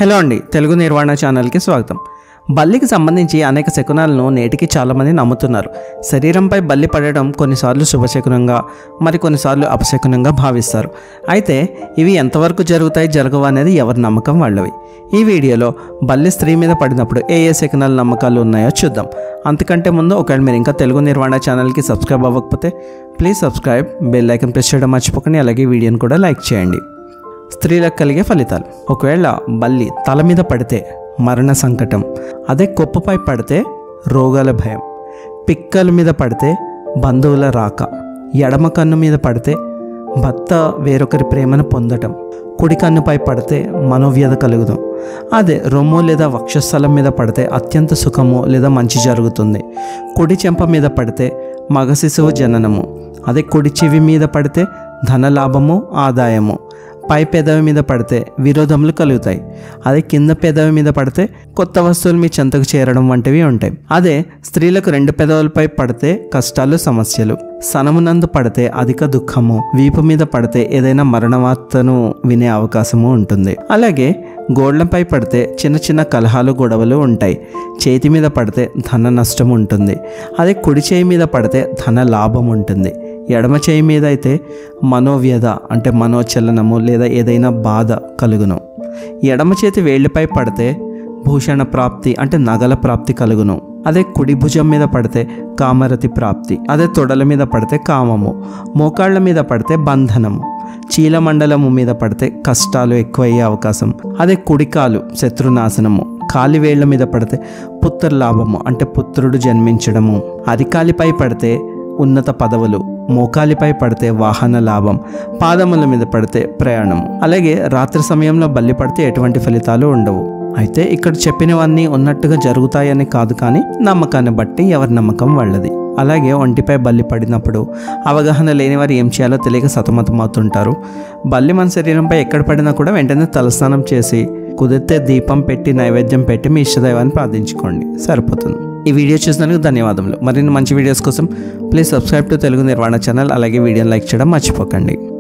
hello అండి తెలుగు నిర్వహణ ఛానల్కి స్వాగతం బల్లికి సంబంధించి అనేక శకునాలను నేటికి చాలామంది నమ్ముతున్నారు శరీరంపై బల్లి పడడం కొన్నిసార్లు శుభశకునంగా మరి కొన్నిసార్లు అపశకునంగా భావిస్తారు అయితే ఇవి ఎంతవరకు జరుగుతాయి జరగవు అనేది ఎవరి నమ్మకం వాళ్ళవి ఈ వీడియోలో బల్లి స్త్రీ మీద పడినప్పుడు ఏ ఏ శకునాల నమ్మకాలు ఉన్నాయో చూద్దాం అంతకంటే ముందు ఒకవేళ మీరు ఇంకా తెలుగు నిర్వహణ ఛానల్కి సబ్స్క్రైబ్ అవ్వకపోతే please subscribe bell icon press చేయడం మర్చిపోకండి అలాగే వీడియోని కూడా లైక్ చేయండి స్త్రీలకు కలిగే ఫలితాలు ఒకవేళ బల్లి తల మీద పడితే మరణ సంకటం అదే కొప్పుపై పడితే రోగాల భయం పిక్కల మీద పడితే బంధువుల రాక ఎడమ కన్ను మీద పడితే భర్త వేరొకరి ప్రేమను పొందటం కుడి కన్నుపై పడితే మనోవ్యధ కలుగుదాం అదే రొమ్ము లేదా వక్షస్థలం మీద పడితే అత్యంత సుఖము లేదా మంచి జరుగుతుంది కుడి చెంప మీద పడితే మగ శిశువు జననము అదే కుడి చెవి మీద పడితే ధనలాభము ఆదాయము పై పెదవి మీద పడితే విరోధములు కలుగుతాయి అదే కింద పెదవి మీద పడితే కొత్త వస్తువులు మీ చెంతకు చేరడం వంటివి ఉంటాయి అదే స్త్రీలకు రెండు పెదవులపై పడితే కష్టాలు సమస్యలు సనమునందు పడితే అధిక దుఃఖము వీపు మీద పడితే ఏదైనా మరణ వార్తను వినే అవకాశము ఉంటుంది అలాగే గోడ్లపై పడితే చిన్న చిన్న కలహాలు గొడవలు ఉంటాయి చేతి మీద పడితే ధన నష్టం ఉంటుంది అదే కుడి చేయి మీద పడితే ధన లాభం ఉంటుంది ఎడమ చేయి మీద అయితే మనోవ్యధ అంటే మనోచలనము లేదా ఏదైనా బాధ కలుగును ఎడమ చేతి వేళ్ళపై పడితే భూషణ ప్రాప్తి అంటే నగల ప్రాప్తి కలుగును అదే కుడి భుజం మీద పడితే కామరతి ప్రాప్తి అదే తొడల మీద పడితే కామము మోకాళ్ళ మీద పడితే బంధనము చీలమండలము మీద పడితే కష్టాలు ఎక్కువయ్యే అవకాశం అదే కుడికాలు శత్రునాశనము కాలివేళ్ల మీద పడితే పుత్ర లాభము అంటే పుత్రుడు జన్మించడము అరికాలిపై పడితే ఉన్నత పదవులు మోకాలిపై పడితే వాహన లాభం పాదముల మీద పడితే ప్రయాణం అలాగే రాత్రి సమయంలో బల్లి పడితే ఎటువంటి ఫలితాలు ఉండవు అయితే ఇక్కడ చెప్పినవన్నీ ఉన్నట్టుగా జరుగుతాయని కాదు కానీ నమ్మకాన్ని బట్టి ఎవరి నమ్మకం వాళ్ళది అలాగే ఒంటిపై బల్లి పడినప్పుడు అవగాహన లేని వారు ఏం చేయాలో తెలియక సతమతమవుతుంటారు బల్లి మన శరీరంపై ఎక్కడ పడినా కూడా వెంటనే తలస్నానం చేసి కుదిరితే దీపం పెట్టి నైవేద్యం పెట్టి మీ ఇష్టదైవాన్ని ప్రార్థించుకోండి సరిపోతుంది ఈ వీడియో చూసినందుకు ధన్యవాదములు మరిన్ని మంచి వీడియోస్ కోసం ప్లీజ్ సబ్స్క్రైబ్ టు తెలుగు నిర్వహణ ఛానల్ అలాగే వీడియోని లైక్ చేయడం మర్చిపోకండి